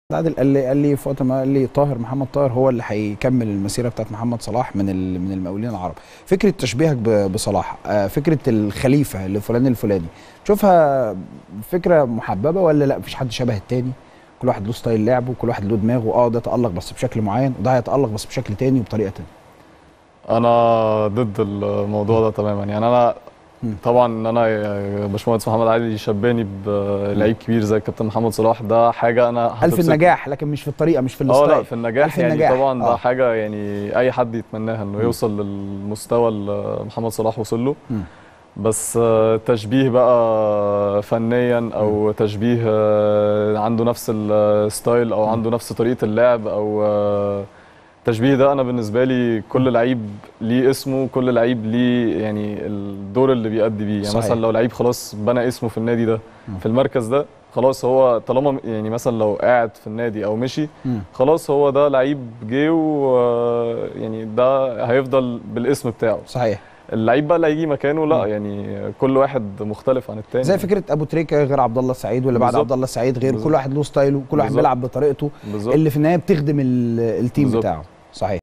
عادل قال لي قال لي في وقت ما قال لي طاهر محمد طاهر هو اللي هيكمل المسيره بتاعت محمد صلاح من ال- من المقاولين العرب فكره تشبيهك ب- بصلاح آه، فكره الخليفه لفلان الفلاني تشوفها فكره محببه ولا لا مفيش حد شبه التاني كل واحد له ستايل لعبه كل واحد له دماغه اه ده تالق بس بشكل معين وده هيتالق بس بشكل تاني وبطريقه تانية انا ضد الموضوع ده تماما يعني انا مم. طبعا ان انا يا باشمهندس محمد علي يشبهني بلعيب كبير زي الكابتن محمد صلاح ده حاجه انا الف هتبسط- النجاح لكن مش في الطريقه مش في اه الستايل لا في النجاح ألف يعني النجاح. طبعا آه. ده حاجه يعني اي حد يتمناها انه مم. يوصل للمستوى اللي محمد صلاح وصل له مم. بس آه، تشبيه بقى فنيا او تشبيه آه، عنده نفس الستايل او مم. عنده نفس طريقه اللعب او آه، التشبيه ده انا بالنسبه لي كل لعيب ليه اسمه كل لعيب ليه يعني الدور اللي بيأدي بيه يعني صحيح. مثلا لو لعيب خلاص بنى اسمه في النادي ده مم. في المركز ده خلاص هو طالما يعني مثلا لو قاعد في النادي او مشي مم. خلاص هو ده لعيب جه و يعني ده هيفضل بالاسم بتاعه صحيح اللعيب بقى اللي هيجي مكانه لا مم. يعني كل واحد مختلف عن التاني زي فكره ابو تريكه غير عبد الله السعيد واللي بعد بالظبط. عبد الله السعيد غير كل بالظبط. واحد له ستايله كل واحد بالظبط. بيلعب بطريقته بالظبط اللي في النهايه بتخدم ال- التيم بالظبط. بتاعه صحيح